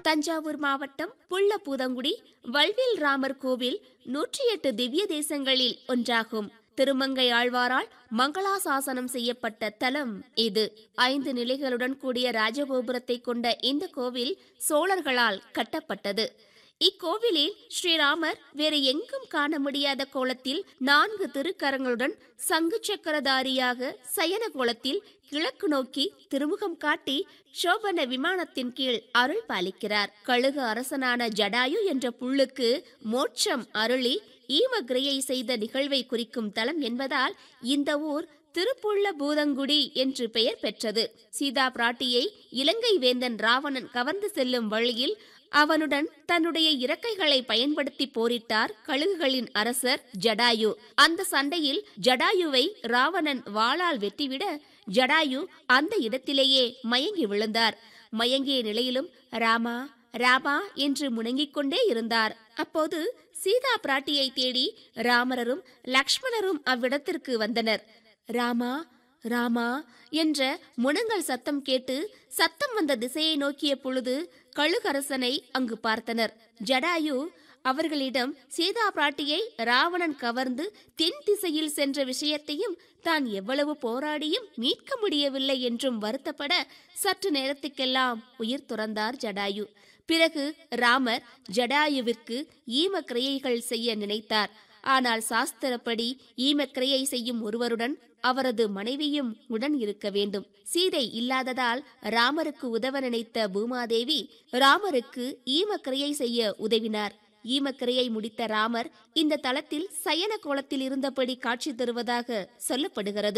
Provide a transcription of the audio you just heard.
தஞ்சாவூர் மாவட்டம் புள்ளபூதங்குடி வல்வில் ராமர் கோவில் நூற்றி எட்டு திவ்ய தேசங்களில் ஒன்றாகும் திருமங்கை ஆழ்வாரால் மங்களாசாசனம் செய்யப்பட்ட தலம் இது ஐந்து நிலைகளுடன் கூடிய ராஜகோபுரத்தை கொண்ட இந்த கோவில் சோழர்களால் கட்டப்பட்டது இக்கோவிலில் ஸ்ரீராமர் வேறு எங்கும் காண முடியாத கோலத்தில் நான்கு திருக்கரங்களுடன் சங்கு சக்கரதாரியாக சயன கோலத்தில் கிழக்கு நோக்கி திருமுகம் காட்டி சோபன விமானத்தின் கீழ் அருள் பாலிக்கிறார் கழுகு அரசனான ஜடாயு என்ற புல்லுக்கு மோட்சம் அருளி ஈமகிரையை செய்த நிகழ்வை குறிக்கும் தலம் என்பதால் இந்த ஊர் திருப்புள்ள பூதங்குடி என்று பெயர் பெற்றது சீதா பிராட்டியை இலங்கை வேந்தன் ராவணன் கவர்ந்து செல்லும் வழியில் அவனுடன் தன்னுடைய இறக்கைகளை பயன்படுத்தி போரிட்டார் கழுகுகளின் அரசர் ஜடாயு அந்த சண்டையில் ஜடாயுவை ராவணன் வாளால் வெட்டிவிட ஜடாயு அந்த இடத்திலேயே மயங்கி விழுந்தார் மயங்கிய நிலையிலும் ராமா ராமா என்று முணங்கிக் கொண்டே இருந்தார் அப்போது சீதா பிராட்டியை தேடி ராமரரும் லக்ஷ்மணரும் அவ்விடத்திற்கு வந்தனர் ராமா ராமா என்ற முனங்கல் சத்தம் கேட்டு சத்தம் வந்த திசையை நோக்கிய பொழுது கழுகரசனை அங்கு பார்த்தனர் ஜடாயு அவர்களிடம் சீதா பிராட்டியை ராவணன் கவர்ந்து தென் திசையில் சென்ற விஷயத்தையும் தான் எவ்வளவு போராடியும் மீட்க முடியவில்லை என்றும் வருத்தப்பட சற்று நேரத்துக்கெல்லாம் உயிர் துறந்தார் ஜடாயு பிறகு ராமர் ஜடாயுவிற்கு ஈம கிரியைகள் செய்ய நினைத்தார் ஆனால் சாஸ்திரப்படி ஈமக்கிரையை செய்யும் ஒருவருடன் அவரது மனைவியும் உடன் இருக்க வேண்டும் சீதை இல்லாததால் ராமருக்கு உதவ நினைத்த பூமாதேவி ராமருக்கு ஈமக்கிரையை செய்ய உதவினார் ஈமக்கிரையை முடித்த ராமர் இந்த தளத்தில் சயன கோலத்தில் இருந்தபடி காட்சி தருவதாக சொல்லப்படுகிறது